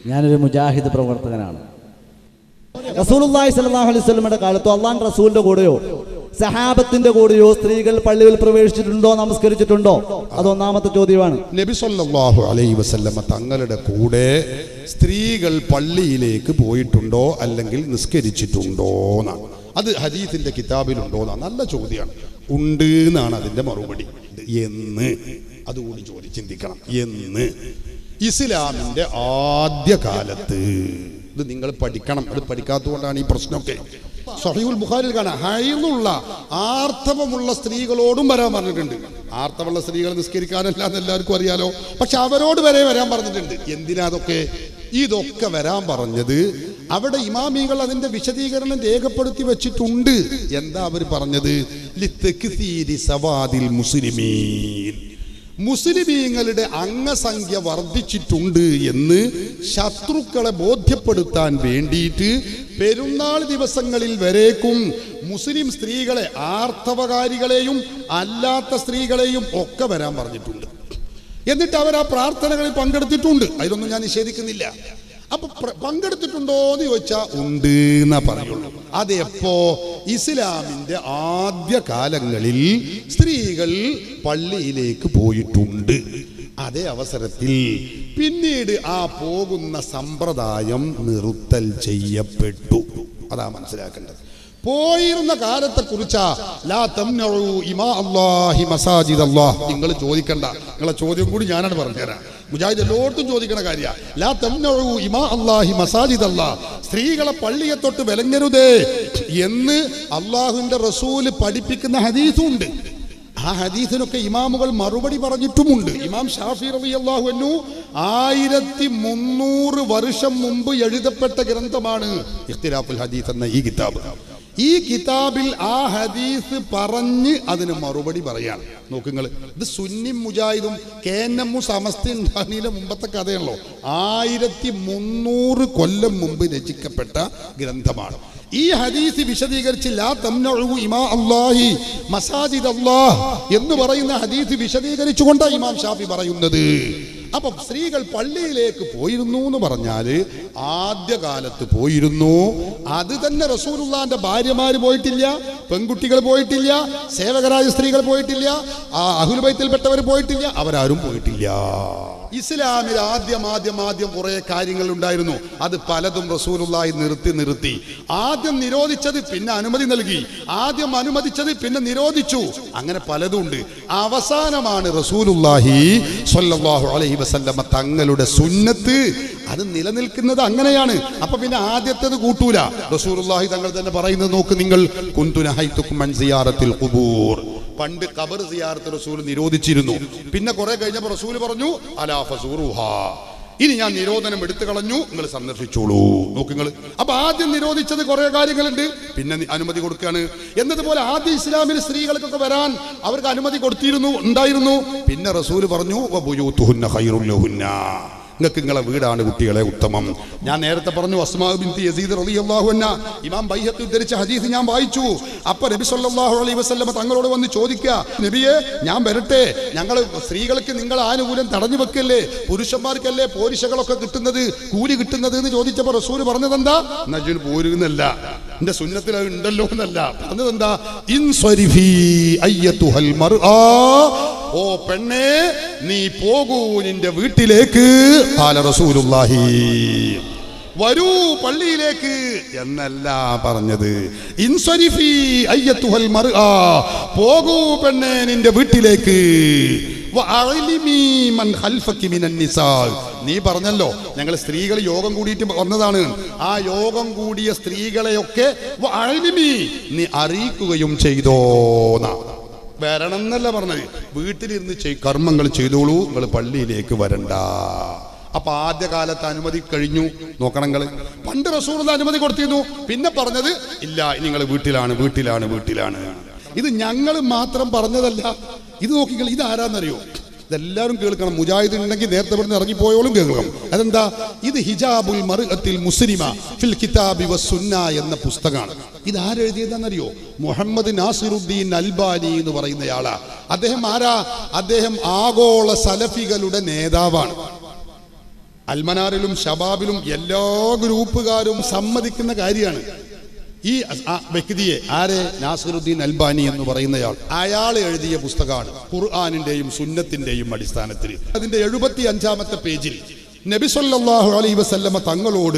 ഞാനൊരു മുജാഹിദ് പ്രവർത്തകനാണ് റസൂലുള്ളാഹി സ്വല്ലല്ലാഹു അലൈഹി വസല്ലമയുടെ കാലത്തോ അള്ളാൻ റസൂലിന്റെ കൂടെയോ സഹാബത്തിന്റെ കൂടെയോ സ്ത്രീകൾ പള്ളിയിൽ പ്രവേശിച്ചിട്ടുണ്ടോ നമസ്കരിച്ചിട്ടുണ്ടോ അത് ഒന്നാമത്തെ ചോദ്യമാണ് നബി സല്ലല്ലാഹു അലൈഹി വസല്ലമ തങ്ങളുടെ കൂടെ സ്ത്രീകൾ പള്ളിയിലേക്ക് പോയിട്ടുണ്ടോ അല്ലെങ്കിൽ നിസ്കരിച്ചിട്ടുണ്ടോ എന്നാണ് അത് ഹദീസിന്റെ കിതാബിലുണ്ടോ എന്നാണ് നല്ല ചോദ്യമാണ് ഉണ്ട് എന്നാണ് അതിന്റെ മറുപടി എന്ന് അതുകൂടി ചോദി ചിന്തിക്കണം എന്ന് ഇസ്ലാമിന്റെ ആദ്യ കാലത്ത് ഇത് നിങ്ങൾ പഠിക്കണം അത് പഠിക്കാത്തതുകൊണ്ടാണ് ഈ പ്രശ്നമൊക്കെ സഹീഉൽ ബുഖാരിൽ കാണാം ഹൈലുള്ള ആർത്തവമുള്ള സ്ത്രീകളോടും വരാൻ പറഞ്ഞിട്ടുണ്ട് ആർത്തവമുള്ള സ്ത്രീകൾ നിസ്കരിക്കാനല്ല എന്ന് എല്ലാവർക്കും അറിയാലോ പക്ഷെ അവരോട് വരെ വരാൻ പറഞ്ഞിട്ടുണ്ട് എന്തിനാ അതൊക്കെ ഇതൊക്കെ വരാൻ പറഞ്ഞത് അവിടെ ഇമാമികൾ അതിന്റെ വിശദീകരണം രേഖപ്പെടുത്തി വെച്ചിട്ടുണ്ട് എന്താ അവർ പറഞ്ഞത് ലിത്തക്സീരി സവാദിൽ മുസ്ലിമീൻ മുസ്ലിമീങ്ങളുടെ അംഗസംഖ്യ വർദ്ധിച്ചിട്ടുണ്ട് എന്ന് ശത്രുക്കളെ ബോധ്യപ്പെടുത്താൻ വേണ്ടിയിട്ട് പെരുന്നാൾ ദിവസങ്ങളിൽ വരേക്കും മുസ്ലിം സ്ത്രീകളെ ആർത്തവകാരികളെയും അല്ലാത്ത സ്ത്രീകളെയും ഒക്കെ വരാൻ പറഞ്ഞിട്ടുണ്ട് എന്നിട്ട് അവർ ആ പ്രാർത്ഥനകളിൽ പങ്കെടുത്തിട്ടുണ്ട് അതിലൊന്നും ഞാൻ നിഷേധിക്കുന്നില്ല അപ്പൊ പ്ര- പങ്കെടുത്തിട്ടുണ്ടോ എന്ന് ചോദിച്ചാ ഉണ്ട് എന്നാ പറയുള്ളൂ അത് എപ്പോ ഇസ്ലാമിന്റെ ആദ്യ കാലങ്ങളിൽ സ്ത്രീകൾ പള്ളിയിലേക്ക് പോയിട്ടുണ്ട് അതേ അവസരത്തിൽ പിന്നീട് ആ പോകുന്ന സമ്പ്രദായം നിർത്തൽ ചെയ്യപ്പെട്ടു അതാ മനസ്സിലാക്കേണ്ടത് പോയിരുന്ന കാലത്തെ കുറിച്ചാ ലാ തംനഉ ഇമാ അല്ലാഹി മസാജിദ് അല്ലാഹ് നിങ്ങൾ ചോദിക്കണ്ട നിങ്ങളെ ചോദ്യം കൂടി ഞാനാണ് പറഞ്ഞുതരാം മുജാഹിദ് എല്ലായിടത്തും ചോദിക്കണ കാര്യ ലാ തംനഉ ഇമാ അല്ലാഹി മസാജിദ് അല്ലാഹ് സ്ത്രീകളെ പള്ളിയെ തൊട്ട് വിലങ്ങരുതേ എന്ന് അള്ളാഹുവിന്റെ റസൂല് പഠിപ്പിക്കുന്ന ഹദീസും ഉണ്ട് ആ ഹദീസിനൊക്കെ ഇമാമുകൾ മറുപടി പറഞ്ഞിട്ടുമുണ്ട് ഇമാം ഷാഫി റബി അള്ളാഹുനു ആയിരത്തി മുന്നൂറ് വർഷം മുമ്പ് എഴുതപ്പെട്ട ഗ്രന്ഥമാണ് ഇഖ്തിലാഫുൽ ഹദീസ് എന്ന ഈ കിതാബ് ഈ കിതാബിൽ ആ ഹദീസ് പറഞ്ഞ് അതിന് മറുപടി പറയാണ് നോക്കുങ്ങൾ ഇത് സുന്നി മുജാഹിദും കെ എൻ എമ്മും സമസ്ത ഉണ്ടാകുന്നതിന്റെ മുമ്പത്തെ കഥയാണല്ലോ ആയിരത്തി മുന്നൂറ് കൊല്ലം മുമ്പ് രചിക്കപ്പെട്ട ഗ്രന്ഥമാണ് ഈ ഹദീസ് വിശദീകരിച്ച് ലാ തംനഉ ഇമാ അല്ലാഹി മസാജിദ് അല്ലാഹ് എന്ന് പറയുന്ന ഹദീസ് വിശദീകരിച്ചുകൊണ്ട് ഇമാം ഷാഫി പറയുന്നത് അപ്പം സ്ത്രീകൾ പള്ളിയിലേക്ക് പോയിരുന്നു എന്ന് പറഞ്ഞാല് ആദ്യകാലത്ത് പോയിരുന്നു അത് തന്നെ റസൂലുള്ളാന്റെ ഭാര്യമാര് പോയിട്ടില്ല പെൺകുട്ടികൾ പോയിട്ടില്ല സേവകരായ സ്ത്രീകൾ പോയിട്ടില്ല ആ അഹുൽബൈത്തിൽപ്പെട്ടവർ പോയിട്ടില്ല അവരാരും പോയിട്ടില്ല ഇസ്ലാമിൽ ആദ്യം ആദ്യം ആദ്യം കുറെ കാര്യങ്ങൾ ഉണ്ടായിരുന്നു അത് പലതും റസൂലുള്ളാഹി നിർത്തി നിർത്തി ആദ്യം നിരോധിച്ചത് പിന്നെ അനുമതി നൽകി ആദ്യം അനുമതിച്ചത് പിന്നെ നിരോധിച്ചു അങ്ങനെ പലതും ഉണ്ട് അവസാനമാണ് റസൂലുള്ളാഹി സ്വല്ലല്ലാഹു അലൈഹി വസല്ലമ തങ്ങളുടെ സുന്നത്ത് അത് നിലനിൽക്കുന്നത് അങ്ങനെയാണ് അപ്പൊ പിന്നെ ആദ്യത്തേത് കൂട്ടൂല റസൂലുള്ളാഹി തങ്ങൾ തന്നെ പറയുന്നത് നോക്ക് നിങ്ങൾ കുന്തുനഹൈത്തുക്കും അൻ സിയാറത്തിൽ ഖുബൂർ പണ്ട് ഖബർ സിയാറത്ത് റസൂൽ നിരോധിച്ചിരുന്നു പിന്നെ കുറെ കഴിഞ്ഞപ്പോൾ റസൂൽ പറഞ്ഞു അലാ ഫസൂറുഹാ ഇനി ഞാൻ നിരോധനം എടുത്തു കളഞ്ഞു നിങ്ങൾ സന്ദർശിച്ചോളൂ നോക്ക് നിങ്ങൾ അപ്പൊ ആദ്യം നിരോധിച്ചത് കുറെ കാര്യങ്ങളുണ്ട് പിന്നെ നി- അനുമതി കൊടുക്കുകയാണ് എന്നതുപോലെ ആദ്യ ഇസ്ലാമിൽ സ്ത്രീകൾക്കൊക്കെ വരാൻ അവർക്ക് അനുമതി കൊടുത്തിരുന്നു ഉണ്ടായിരുന്നു പിന്നെ റസൂൽ പറഞ്ഞു "വബുയൂത്തുഹുന്ന ഖൈറുൽ ലഹുന്ന." നിങ്ങൾക്ക് നിങ്ങളെ വീടാണ് കുട്ടികളെ ഉത്തമം ഞാൻ നേരത്തെ പറഞ്ഞു അസ്മാ ബിൻതി യസീദ് റളിയല്ലാഹു അൻഹ ഇമാം ബൈഹഖി ഉദ്ധരിച്ച ഹദീസ് ഞാൻ വായിച്ചു അപ്പൊ നബി സല്ലല്ലാഹു അലൈഹി വസല്ലമ തങ്ങളോട് വന്ന് ചോദിക്കുക നബിയെ ഞാൻ വരട്ടെ ഞങ്ങൾ സ്ത്രീകൾക്ക് നിങ്ങൾ ആനുകൂല്യം തടഞ്ഞു വെക്കല്ലേ പുരുഷന്മാർക്കല്ലേ പോരിശകളൊക്കെ കിട്ടുന്നത് കൂലി കിട്ടുന്നത് എന്ന് ചോദിച്ചപ്പോ റസൂല് പറഞ്ഞത് എന്താ നജുൽ പോരുന്നല്ല എന്റെ സുന്നത്തിൽ അത് ഉണ്ടല്ലോ എന്നല്ല പറഞ്ഞത് എന്താ ഇൻസ്വരിഫി അയ്യത്തുഹൽ മർആ ഓ പെണ്ണേ നീ പോകൂ നിന്റെ വീട്ടിലേക്ക് കാല റസൂലുള്ളാഹി വരൂ പള്ളിയിലേക്ക് എന്നല്ല പറഞ്ഞത് ഇൻസ്വരിഫി അയ്യത്തുഹൽ മർആ പോകൂ പെണ്ണേ നിന്റെ വീട്ടിലേക്ക് വഅലിമി മൻ ഖൽഫക്കി മിനൻ നിസാ. നീ പറഞ്ഞല്ലോ ഞങ്ങൾ സ്ത്രീകൾ യോഗം കൂടിയിട്ട് വന്നതാണ് ആ യോഗം കൂടിയ സ്ത്രീകളെയൊക്കെ വഅലിമി നീ അറിയിക്കുകയും ചെയ്തോന്നാ വരണം എന്നല്ല പറഞ്ഞത് വീട്ടിലിരുന്ന് ചെയ് കർമ്മങ്ങൾ ചെയ്തോളൂ നിങ്ങൾ പള്ളിയിലേക്ക് വരണ്ട അപ്പൊ ആദ്യകാലത്ത് അനുമതി കഴിഞ്ഞു നോക്കണം നിങ്ങള് പണ്ട് റസൂർ അനുമതി കൊടുത്തിരുന്നു പിന്നെ പറഞ്ഞത് ഇല്ല നിങ്ങൾ വീട്ടിലാണ് വീട്ടിലാണ് വീട്ടിലാണ് ഇത് ഞങ്ങൾ മാത്രം പറഞ്ഞതല്ല ഇത് നോക്കിക്കൾ ഇത് ആരാന്നറിയോ ഇതെല്ലാവരും കേൾക്കണം മുജാഹിദ് ഉണ്ടെങ്കിൽ നേരത്തെ പറഞ്ഞ് ഇറങ്ങിപ്പോയോളും കേൾക്കണം അതെന്താ ഇത് ഹിജാബുൽ മറുകത്തിൽ മുസ്ലിമ ഫിൽ കിതാബി വസുന്ന എന്ന പുസ്തകമാണ് ഇത് ആരെഴുതിയതെന്നറിയോ മുഹമ്മദ് നാസിറുദ്ദീൻ അൽബാനി എന്ന് പറയുന്നയാളാ അദ്ദേഹം ആരാ അദ്ദേഹം ആഗോള സലഫികളുടെ നേതാവാണ് അൽമനാറിലും ഷബാബിലും എല്ലാ ഗ്രൂപ്പുകാരും സമ്മതിക്കുന്ന കാര്യമാണ് ഈ ആ വ്യക്തിയെ ആരെ നാസിറുദ്ദീൻ അൽബാനി എന്ന് പറയുന്നയാൾ അയാൾ എഴുതിയ പുസ്തകമാണ് ഖുർആാനിന്റെയും സുന്നത്തിന്റെയും അടിസ്ഥാനത്തിൽ അതിന്റെ എഴുപത്തി അഞ്ചാമത്തെ പേജിൽ നബി സല്ലല്ലാഹു അലൈഹി വസല്ലമ തങ്ങളോട്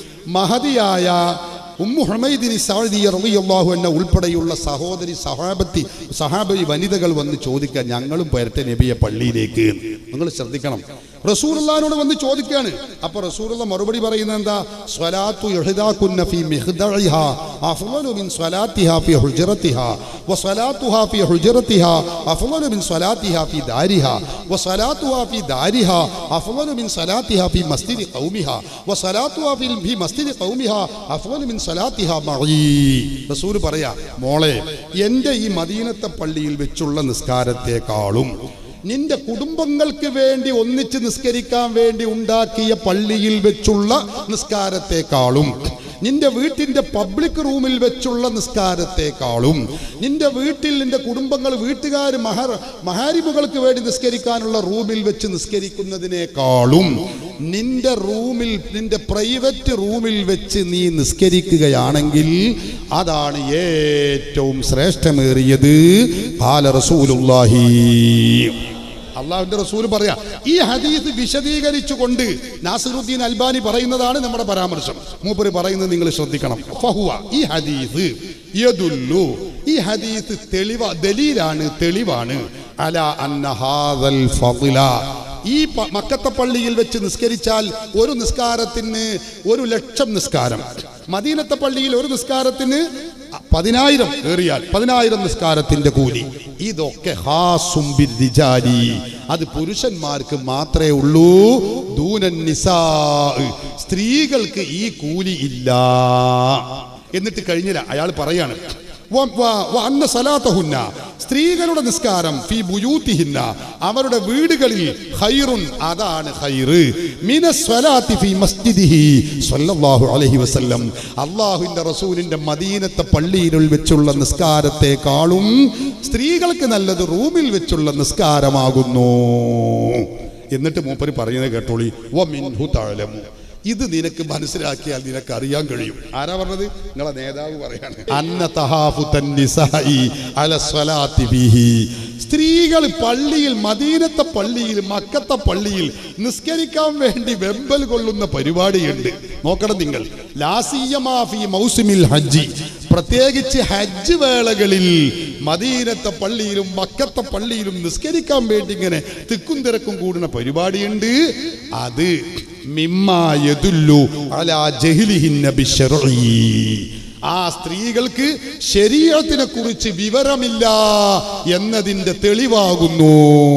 മഹതിയായ ഉമ്മു ഹുമൈദിനി സാഴി റളിയല്ലാഹു അൻഹ ഉൾപ്പെടെയുള്ള സഹോദരി സഹാബത്തി സഹാബി വനിതകൾ വന്ന് ചോദിക്കാൻ ഞങ്ങളും വരട്ടെ നബിയെ പള്ളിയിലേക്ക് നിങ്ങൾ ശ്രദ്ധിക്കണം റസൂലുള്ളാഹിനോട് വന്ന് ചോദിക്കാണ് അപ്പൊ റസൂലുള്ള മറുപടി പറയുന്നത് എന്താ സ്വലാത്തു ഇഹ്ദാകുന്ന ഫീ മിഹ്ദഇഹാ അഫ്ളലു മിൻ സ്വലാത്തിഹാ ഫീ ഹുജ്റത്തിഹാ വസ്വലാത്തുഹാ ഫീ ഹുജ്റത്തിഹാ അഫ്ളലു മിൻ സ്വലാത്തിഹാ ഫീ ദാരിഹാ വസ്വലാത്തുഹാ ഫീ ദാരിഹാ അഫ്ളലു മിൻ സ്വലാത്തിഹാ ഫീ മസ്ജിദി ഖൗമിഹാ വസ്വലാത്തുഹാ ഫീ ഫീ മസ്ജിദി ഖൗമിഹാ അഫ്ളലു മിൻ സ്വലാത്തിഹാ മഈ റസൂൽ പറയാ മോളെ എൻ്റെ ഈ മദീനത്തെ പള്ളിയിൽ വെച്ചുള്ള നിസ്കാരത്തെക്കാളും നിന്റെ കുടുംബങ്ങൾക്ക് വേണ്ടി ഒന്നിച്ച് നിസ്കരിക്കാൻ വേണ്ടി ഉണ്ടാക്കിയ പള്ളിയിൽ വെച്ചുള്ള നിസ്കാരത്തെക്കാളും നിന്റെ വീട്ടിന്റെ പബ്ലിക് റൂമിൽ വെച്ചുള്ള നിസ്കാരത്തെക്കാളും നിന്റെ വീട്ടിൽ നിന്റെ കുടുംബങ്ങൾ വീട്ടുകാർ മഹർ മഹാരിമുകൾക്ക് വേണ്ടി നിസ്കരിക്കാനുള്ള റൂമിൽ വെച്ച് നിസ്കരിക്കുന്നതിനേക്കാളും നിന്റെ റൂമിൽ നിന്റെ പ്രൈവറ്റ് റൂമിൽ വെച്ച് നീ നിസ്കരിക്കുകയാണെങ്കിൽ അതാണ് ഏറ്റവും ശ്രേഷ്ഠമേറിയത് കാല റസൂലുള്ളാഹി അള്ളാഹുവിന്റെ റസൂൽ പറയാ ഈ ഹദീസ് വിശദീകരിച്ചുകൊണ്ട് നാസിറുദ്ദീൻ അൽബാനി പറയുന്നതാണ് നമ്മുടെ പരാമർശം മൂപ്പര് പറയുന്നത് നിങ്ങൾ ശ്രദ്ധിക്കണം ഫഹുവ ഈ ഹദീസ് യദുല്ലു ഈ ഹദീസ് തെളിവ ദലീലാണ് തെളിവാണ് അല അന്ന ഹാദൽ ഫളില ഈ പ- മക്കത്തെ പള്ളിയിൽ വെച്ച് നിസ്കരിച്ചാൽ ഒരു നിസ്കാരത്തിന് ഒരു ലക്ഷം നിസ്കാരം മദീനത്തെ പള്ളിയിൽ ഒരു നിസ്കാരത്തിന് പതിനായിരം ഏറിയാൽ പതിനായിരം നിസ്കാരത്തിന്റെ കൂലി ഇതൊക്കെ ഹാസും ബിർരിജാലി. അത് പുരുഷന്മാർക്ക് മാത്രമേ ഉള്ളൂ ദൂനൻ നിസാ സ്ത്രീകൾക്ക് ഈ കൂലി ഇല്ല എന്നിട്ട് കഴിഞ്ഞില്ല അയാൾ പറയാണ് വ- വ- വ അന്ന സലാത്തഹുന്ന സ്ത്രീകളുടെ നിസ്കാരം ഫി ബുയൂത്തിഹിന്ന അവരുടെ വീടുകളിൽ ഖൈറുൻ അതാണ് ഖൈറ് മിന സ്വലാത്തി ഫി മസ്ജിദിഹി സ്വല്ലല്ലാഹു അലൈഹി വസല്ലം അള്ളാഹുവിന്റെ റസൂലിന്റെ മദീനത്തെ പള്ളിയിൽ വെച്ചുള്ള നിസ്കാരത്തെക്കാളും സ്ത്രീകൾക്ക് നല്ലത് റൂമിൽ വെച്ചുള്ള നിസ്കാരമാകുന്നു എന്നിട്ട് മൂപ്പര് പറയുന്നത് കേട്ടോളി വ മിൻഹു തഅലമു ഇത് നിനക്ക് മനസ്സിലാക്കിയാൽ നിനക്ക് അറിയാൻ കഴിയും ആരാ പറഞ്ഞത് നിങ്ങളെ നേതാവ് പറയാണ് അന്ന തഹാഫു തന്നിസായി അല സ്വലാത്തി ഫീഹി. സ്ത്രീകൾ പള്ളിയിൽ മദീനത്തെ പള്ളിയിൽ മക്കത്തെ പള്ളിയിൽ നിസ്കരിക്കാൻ വേണ്ടി വെമ്പൽ കൊള്ളുന്ന പരിപാടിയുണ്ട് നോക്കണം നിങ്ങൾ ലാസിയമാഫി മൗസിമിൽ ഹജ്ജി പ്രത്യേകിച്ച് ഹജ്ജ് വേളകളിൽ മദീനത്തെ പള്ളിയിലും മക്കത്തെ പള്ളിയിലും നിസ്കരിക്കാൻ വേണ്ടി ഇങ്ങനെ തിക്കും തിരക്കും കൂടുന്ന പരിപാടിയുണ്ട് അത് മിമ്മായതുല്ലു അലാ ജഹിലിഹിന്ന ബിശ്ശർഈ. ആ സ്ത്രീകൾക്ക് ശരീരത്തിനെ കുറിച്ച് വിവരമില്ല എന്നതിന്റെ തെളിവാകുന്നു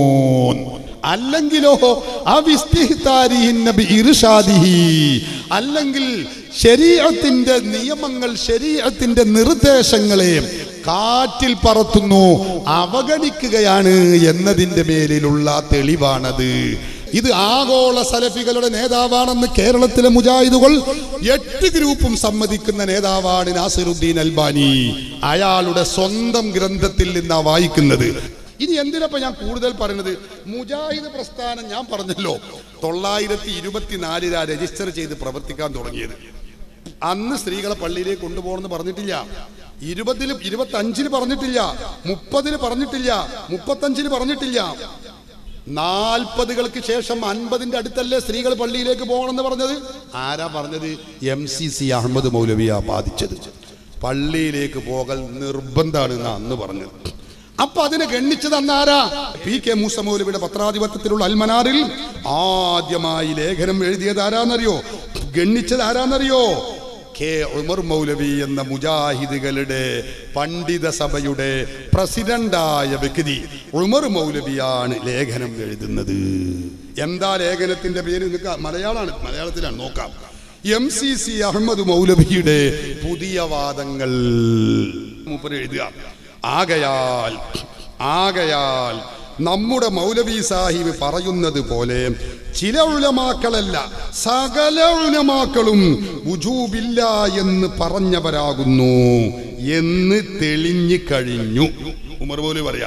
അല്ലെങ്കിലോ അവിസ്തിഹ്താരിഹിന്ന ബി ഇർഷാദിഹി. അല്ലെങ്കിൽ ശരീരത്തിന്റെ നിയമങ്ങൾ ശരീരത്തിന്റെ നിർദ്ദേശങ്ങളെ കാറ്റിൽ പറത്തുന്നു അവഗണിക്കുകയാണ് എന്നതിന്റെ മേലിലുള്ള തെളിവാണത് ഇത് ആഗോള സലഫികളുടെ നേതാവാണെന്ന് കേരളത്തിലെ മുജാഹിദുകൾ എട്ട് ഗ്രൂപ്പും സമ്മതിക്കുന്ന നേതാവാണ് നാസിറുദ്ദീൻ അൽബാനി അയാളുടെ സ്വന്തം ഗ്രന്ഥത്തിൽ നിന്നാ വായിക്കുന്നത് ഇനി എന്തിനപ്പോ ഞാൻ കൂടുതൽ പറയുന്നത് മുജാഹിദ് പ്രസ്ഥാനം ഞാൻ പറഞ്ഞല്ലോ തൊള്ളായിരത്തി ഇരുപത്തിനാലിലാ രജിസ്റ്റർ ചെയ്ത് പ്രവർത്തിക്കാൻ തുടങ്ങിയത് അന്ന് സ്ത്രീകളെ പള്ളിയിലേക്ക് കൊണ്ടുപോകണമെന്ന് പറഞ്ഞിട്ടില്ല ഇരുപതിലും ഇരുപത്തി അഞ്ചിന് പറഞ്ഞിട്ടില്ല മുപ്പതിന് പറഞ്ഞിട്ടില്ല മുപ്പത്തഞ്ചിന് പറഞ്ഞിട്ടില്ല നാൽപ്പതുകൾക്ക് ശേഷം അൻപതിന്റെ അടുത്തല്ലേ സ്ത്രീകൾ പള്ളിയിലേക്ക് പോകണമെന്ന് പറഞ്ഞത് ആരാ പറഞ്ഞത് എം സി സി അഹമ്മദ് മൗലവിയാ ബാധിച്ചത് പള്ളിയിലേക്ക് പോകൽ നിർബന്ധമാണ് എന്നാ അന്ന് പറഞ്ഞത് അപ്പൊ അതിനെ ഗണ്ണിച്ചത് അന്നാരാ പി കെ മൂസ മൗലവിയുടെ പത്രാധിപത്യത്തിലുള്ള അൽമനാറിൽ ആദ്യമായി ലേഖനം എഴുതിയത് ആരാന്നറിയോ ഗണ്ണിച്ചത് ആരാന്നറിയോ കെ ഉമർ മൗലവി എന്ന മുജാഹിദുകളുടെ പണ്ഡിത സഭയുടെ പ്രസിഡന്റായ വ്യക്തി ഉമർ മൗലവിയാണ് ലേഖനം എഴുതുന്നത് എന്താ ലേഖനത്തിന്റെ പേര് നിങ്ങൾക്ക് മലയാളമാണ് മലയാളത്തിലാണ് നോക്കാം എം സി സി അഹമ്മദ് മൗലവിയുടെ പുതിയ വാദങ്ങൾ മൂപ്പര് എഴുതുക ആകയാൽ ആകയാൽ നമ്മുടെ മൗലവി സാഹിബ് പറയുന്നത് പോലെ ചില ഉലമാക്കളല്ല സകല ഉലമാക്കളും ഉജൂബില്ല എന്ന് പറഞ്ഞവരാകുന്നു എന്ന് തെളിഞ്ഞു കഴിഞ്ഞു ഉമർ പോലും പറയാ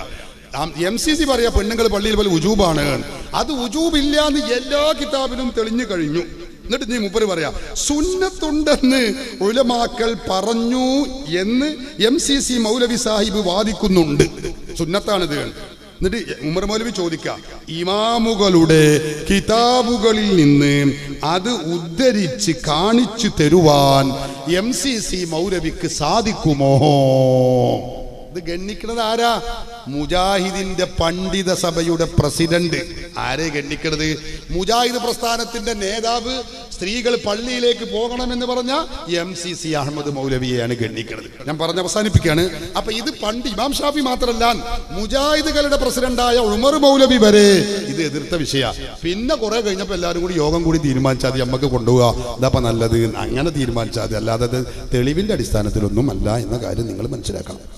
എം സി സി പറയാ പെണ്ണുങ്ങൾ പള്ളിയിൽ പോലെ ഉജൂബാണ് അത് ഉജൂബില്ല എന്ന് എല്ലാ കിതാബിലും തെളിഞ്ഞു കഴിഞ്ഞു എന്നിട്ട് നീ മുപ്പര് പറയാ സുന്നത്തുണ്ടെന്ന് ഉലമാക്കൾ പറഞ്ഞു എന്ന് എം സി സി മൗലവി സാഹിബ് വാദിക്കുന്നുണ്ട് സുന്നത്താണിത് എന്നിട്ട് ഉമർ മൗലവി ചോദിക്കാം ഇമാമുകളുടെ കിതാബുകളിൽ നിന്ന് അത് ഉദ്ധരിച്ച് കാണിച്ചു തരുവാൻ എം സി സി മൗലവിക്ക് സാധിക്കുമോ ഇത് ഗണ്ണിക്കണത് ആരാ മുജാഹിദിന്റെ പണ്ഡിത സഭയുടെ പ്രസിഡന്റ് ആരെ ഗണ്ണിക്കണത് മുജാഹിദ് പ്രസ്ഥാനത്തിന്റെ നേതാവ് സ്ത്രീകൾ പള്ളിയിലേക്ക് പോകണമെന്ന് പറഞ്ഞ എം സി സി അഹമ്മദ് മൗലവിയെയാണ് ഗണ്ണിക്കണത് ഞാൻ പറഞ്ഞ് അവസാനിപ്പിക്കുകയാണ് അപ്പൊ ഇത് പണ്ട് ഇമാം ഷാഫി മാത്രമല്ല മുജാഹിദുകളുടെ പ്രസിഡന്റായ ഉമർ മൗലവി വരെ ഇത് എതിർത്ത വിഷയ പിന്നെ കുറെ കഴിഞ്ഞപ്പോൾ എല്ലാവരും കൂടി യോഗം കൂടി തീരുമാനിച്ചാൽ മതി നമുക്ക് കൊണ്ടുപോകാം ഇതപ്പം നല്ലത് അങ്ങനെ തീരുമാനിച്ചാൽ മതി അല്ലാതെ അത് തെളിവിന്റെ അടിസ്ഥാനത്തിലൊന്നും അല്ല എന്ന കാര്യം നിങ്ങൾ മനസ്സിലാക്കണം